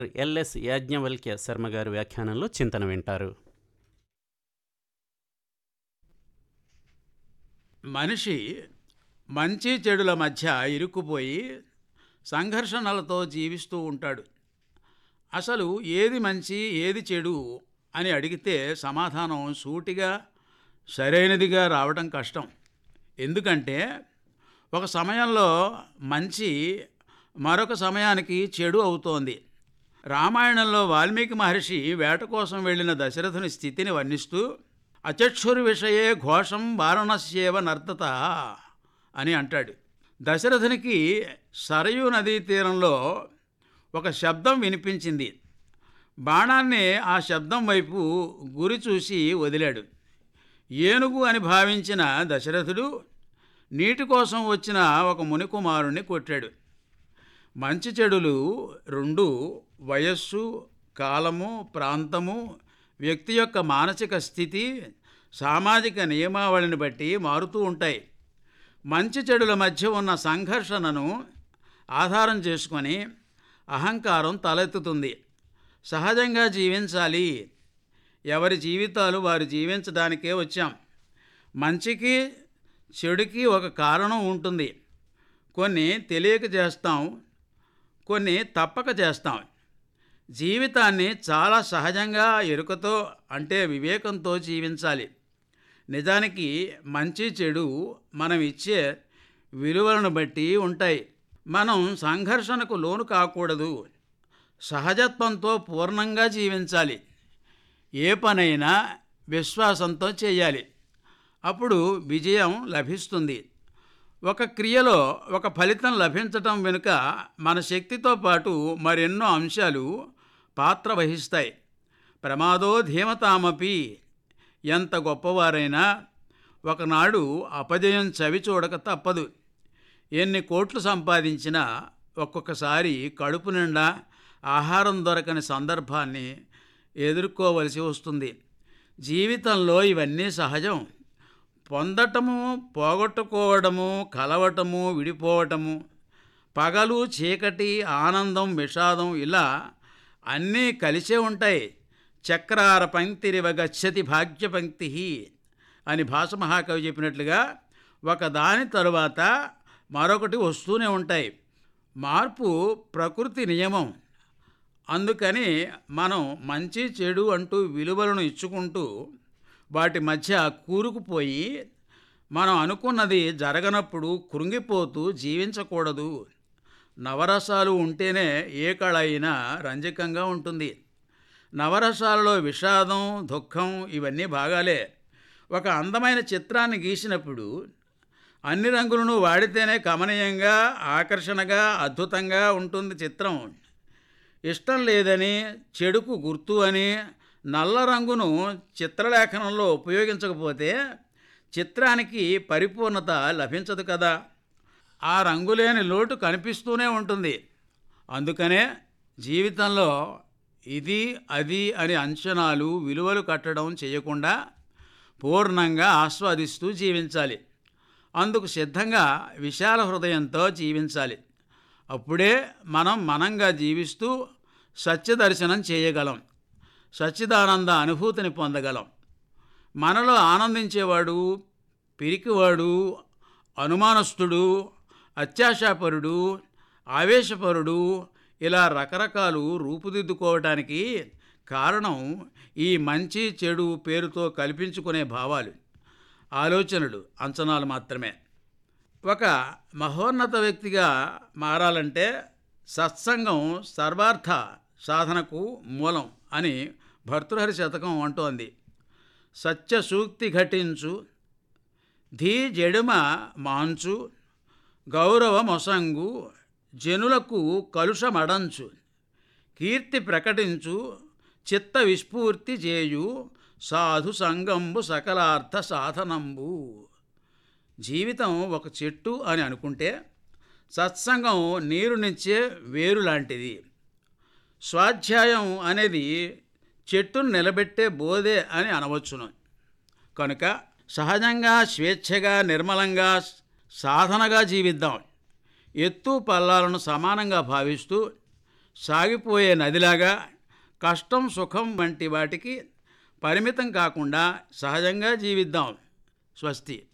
LS Yajnavalkya Sharma గారి వ్యాఖ్యానంలో చింతన వింటారు మనిషి మంచి చెడుల మధ్య ఇరుక్కుపోయి సంఘర్షణలతో జీవిస్తూ ఉంటాడు అసలు ఏది మంచి ఏది చెడు అని అడిగితే సమాధానం సూటిగా సరైనదిగా రావడం కష్టం ఎందుకంటే ఒక సమయంలో మంచి మరొక సమయానికి చెడు అవుతోంది రామాయణంలో వాల్మీకి మహర్షి వేట కోసం వెళ్ళిన దశరథుని స్థితిని వర్ణిస్తూ అచక్షురి విషయే ఘోషం వారణస్యేవ నర్తత అని అంటాడు దశరథునికి సరయూ నదీ తీరంలో ఒక శబ్దం వినిపించింది బాణాన్ని ఆ శబ్దం వైపు గురి చూసి వదిలాడు ఏనుగు అని భావించిన దశరథుడు నీటి కోసం వచ్చిన ఒక మునికుమారుణ్ణి కొట్టాడు మంచి చెడులు రెండు వయస్సు కాలము ప్రాంతము వ్యక్తి యొక్క మానసిక స్థితి సామాజిక నియమావళిని బట్టి మారుతూ ఉంటాయి మంచి చెడుల మధ్య ఉన్న సంఘర్షణను ఆధారం చేసుకొని అహంకారం తలెత్తుతుంది సహజంగా జీవించాలి ఎవరి జీవితాలు వారు జీవించడానికే వచ్చాం మంచికి చెడుకి ఒక కారణం ఉంటుంది కొన్ని తెలియక చేస్తాం కొన్ని తప్పక చేస్తాం జీవితాన్ని చాలా సహజంగా ఎరుకతో అంటే వివేకంతో జీవించాలి నిజానికి మంచి చెడు మనం ఇచ్చే విలువలను బట్టి ఉంటాయి మనం సంఘర్షణకు లోను కాకూడదు సహజత్వంతో పూర్ణంగా జీవించాలి ఏ పనైనా విశ్వాసంతో చేయాలి అప్పుడు విజయం లభిస్తుంది ఒక క్రియలో ఒక ఫలితం లభించటం వెనుక మన శక్తితో పాటు మరెన్నో అంశాలు పాత్ర వహిస్తాయి ప్రమాదో ధీమతామపి ఎంత గొప్పవారైనా ఒకనాడు అపజయం చవి చూడక తప్పదు ఎన్ని కోట్లు సంపాదించినా ఒక్కొక్కసారి కడుపు నిండా ఆహారం దొరకని సందర్భాన్ని ఎదుర్కోవలసి వస్తుంది జీవితంలో ఇవన్నీ సహజం పొందటము పోగొట్టుకోవడము కలవటము విడిపోవటము పగలు చీకటి ఆనందం విషాదం ఇలా అన్నీ కలిసే ఉంటాయి చక్రార పంక్తిరివ గచ్చతి భాగ్య పంక్తి అని భాష మహాకవి చెప్పినట్లుగా ఒకదాని తరువాత మరొకటి వస్తూనే ఉంటాయి మార్పు ప్రకృతి నియమం అందుకని మనం మంచి చెడు అంటూ విలువలను ఇచ్చుకుంటూ వాటి మధ్య కూరుకుపోయి మనం అనుకున్నది జరగనప్పుడు కృంగిపోతూ జీవించకూడదు నవరసాలు ఉంటేనే ఏ కళ అయినా రంజకంగా ఉంటుంది నవరసాలలో విషాదం దుఃఖం ఇవన్నీ భాగాలే ఒక అందమైన చిత్రాన్ని గీసినప్పుడు అన్ని రంగులను వాడితేనే కమనీయంగా ఆకర్షణగా అద్భుతంగా ఉంటుంది చిత్రం ఇష్టం లేదని చెడుకు గుర్తు అని నల్ల రంగును చిత్రలేఖనంలో ఉపయోగించకపోతే చిత్రానికి పరిపూర్ణత లభించదు కదా ఆ రంగులేని లోటు కనిపిస్తూనే ఉంటుంది అందుకనే జీవితంలో ఇది అది అని అంచనాలు విలువలు కట్టడం చేయకుండా పూర్ణంగా ఆస్వాదిస్తూ జీవించాలి అందుకు సిద్ధంగా విశాల హృదయంతో జీవించాలి అప్పుడే మనం మనంగా జీవిస్తూ సత్యదర్శనం చేయగలం సచ్చిదానంద అనుభూతిని పొందగలం మనలో ఆనందించేవాడు పిరికివాడు అనుమానస్తుడు అత్యాశాపరుడు ఆవేశపరుడు ఇలా రకరకాలు రూపుదిద్దుకోవటానికి కారణం ఈ మంచి చెడు పేరుతో కల్పించుకునే భావాలు ఆలోచనలు అంచనాలు మాత్రమే ఒక మహోన్నత వ్యక్తిగా మారాలంటే సత్సంగం సర్వార్థ సాధనకు మూలం అని భర్తృహరి శతకం అంటోంది సత్య సూక్తి ఘటించు ధీ జడుమ మాంచు గౌరవమొసంగు జనులకు కలుషమడంచు కీర్తి ప్రకటించు చిత్త విస్ఫూర్తి చేయు సాధు సంగంబు సకలార్థ సాధనంబు జీవితం ఒక చెట్టు అని అనుకుంటే సత్సంగం నీరునిచ్చే వేరు లాంటిది స్వాధ్యాయం అనేది చెట్టును నిలబెట్టే బోధే అని అనవచ్చును కనుక సహజంగా స్వేచ్ఛగా నిర్మలంగా సాధనగా జీవిద్దాం ఎత్తు పల్లాలను సమానంగా భావిస్తూ సాగిపోయే నదిలాగా కష్టం సుఖం వంటి వాటికి పరిమితం కాకుండా సహజంగా జీవిద్దాం స్వస్తి